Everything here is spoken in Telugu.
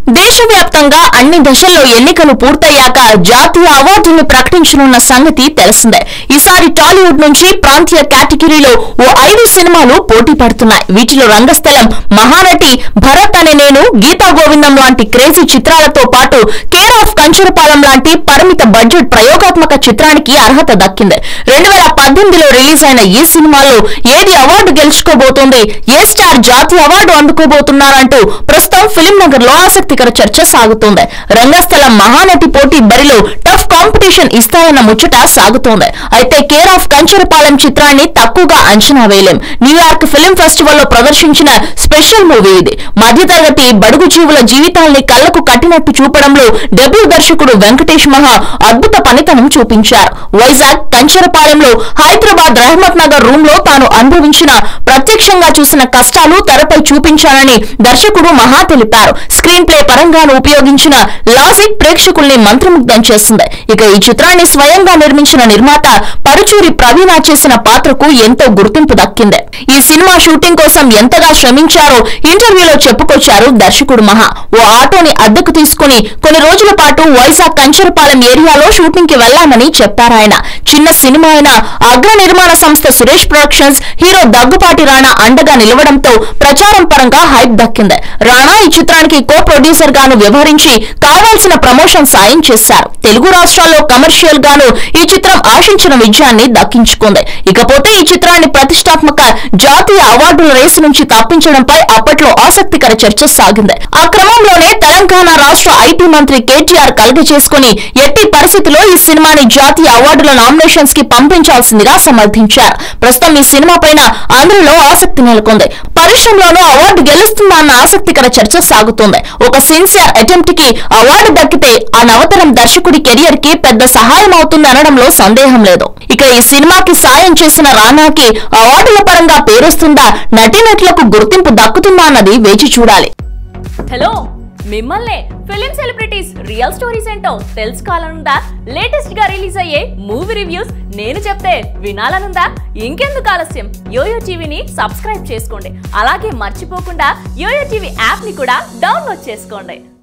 దేశవ్యాప్తంగా అన్ని దశల్లో ఎన్నికలు పూర్తయ్యాక జాతీయ అవార్డుల్ని ప్రకటించనున్న సంగతి తెలిసిందే ఈసారి టాలీవుడ్ నుంచి ప్రాంతీయ కేటగిరీలో ఓ ఐదు సినిమాలు పోటీ పడుతున్నాయి వీటిలో రంగస్థలం మహానటి భరత్ అనే నేను గీతా గోవిందం లాంటి క్రేజీ చిత్రాలతో పాటు కేర్ ఆఫ్ కంచరపాలెం లాంటి పరిమిత బడ్జెట్ ప్రయోగాత్మక చిత్రానికి అర్హత దక్కింది రెండు వేల పద్దెనిమిదిలో రిలీజ్ అయిన ఈ సినిమాలో ఏది అవార్డు గెలుచుకోబోతోంది ఏ స్టార్ జాతీయ అవార్డు అందుకోబోతున్నారంటూ ప్రస్తుతం ఫిలిం నగర్ లో ఆసక్తికర చర్చ సాగుతోంది రంగస్థలం మహానటి పోటీ బరిలో టఫ్ కాంపిటీషన్ ఇస్తాయన్న ముచ్చట సాగుతోంది అయితే కేర్ ఆఫ్ కంచరపాలెం చిత్రాన్ని తక్కువగా అంచనా వేయలేం న్యూయార్క్ ఫిలిం ఫెస్టివల్ లో ప్రదర్శించిన స్పెషల్ మూవీ ఇది మధ్యతరగతి బడుగు జీవుల జీవితాల్ని కళ్లకు కట్టినట్టు చూపడంలో డెబ్యూ దర్శకుడు వెంకటేష్ మహా అద్భుత పనితనం చూపించారు వైజాగ్ కంచరపాలెంలో హైదరాబాద్ రహమత్ నగర్ రూమ్ లో తాను అనుభవించిన ప్రత్యక్షంగా చూసిన కష్టాలు తెరపై చూపించానని దర్శకుడు మహా తెలిపారు స్క్రీన్ ప్లే పరంగాను ఉపయోగించిన లాజిక్ ప్రేక్షకుల్ని మంత్రముగ్ధం చేసింది ఇక ఈ చిత్రాన్ని స్వయంగా నిర్మించిన నిర్మాత పరుచూరి ప్రవీణ చేసిన పాత్రకు ఎంతో గుర్తింపు దక్కింది ఈ సినిమా షూటింగ్ కోసం ఎంతగా శ్రమించారో ఇంటర్వ్యూలో చెప్పుకొచ్చారు దర్శకుడు మహా ఓ ఆటోని అద్దెకు తీసుకుని కొన్ని రోజుల పాటు వైజాగ్ కంచరపాలెం ఏరియాలో షూటింగ్ కి వెళ్లామని చెప్పారాయన చిన్న సినిమా అయిన అగ్ర నిర్మాణ సంస్థ సురేష్ ప్రొడక్షన్స్ హీరో దగ్గుపాటి రాణా అండగా నిలవడంతో ప్రచారం పరంగా హైప్ దక్కింది రాణా ఈ చిత్రానికి కో ప్రొడ్యూసర్ గాను వ్యవహరించి కావాల్సిన ప్రమోషన్ సాయం చేశారు తెలుగు రాష్ట్రాల్లో కమర్షియల్ గాను ఈ చిత్రం ఆశించిన విజయాన్ని దక్కించుకుంది ఇకపోతే ఈ చిత్రాన్ని ప్రతిష్టాత్మక జాతీయ అవార్డుల రేసు నుంచి తప్పించడంపై అప్పట్లో ఆసక్తికర చర్చ సాగింది ఆ క్రమంలోనే తెలంగాణ రాష్ట్ర ఐటీ మంత్రి కేటీఆర్ కలుగజేసుకుని ఎట్టి పరిస్థితిలో ఈ సినిమాని జాతీయ అవార్డుల నామినేషన్స్ కి పంపించాల్సిందిగా సమర్థించారు ప్రస్తుతం ఈ సినిమా పైన అందరిలో ఆసక్తి నెలకొంది పరిశ్రమలోనూ అవార్డు గెలుస్తుందా అన్న ఆసక్తికర చర్చ సాగుతోంది ఒక సిన్సియర్ అటెంప్ట్ కి అవార్డు దక్కితే ఆ నవతరం దర్శకుడి కెరియర్ కి పెద్ద సహాయం అవుతుంది అనడంలో సందేహం లేదు ఇక ఈ సినిమాకి సాయం చేసిన రానాకి అవార్డుల పరంగా పేరొస్తుందా నటీనటులకు గుర్తింపు దక్కుతుందా అన్నది వేచి చూడాలి హలో మిమ్మల్నే ఫిలిం సెలబ్రిటీస్ రియల్ స్టోరీస్ ఏంటో తెలుసుకోవాలనుందా లేటెస్ట్ గా రిలీజ్ అయ్యే మూవీ రివ్యూస్ నేను చెప్తే వినాలనుందా ఇంకెందుకు ఆలస్యం యోయో టీవీని సబ్స్క్రైబ్ చేసుకోండి అలాగే మర్చిపోకుండా యోయో టీవీ యాప్ ని కూడా డౌన్లోడ్ చేసుకోండి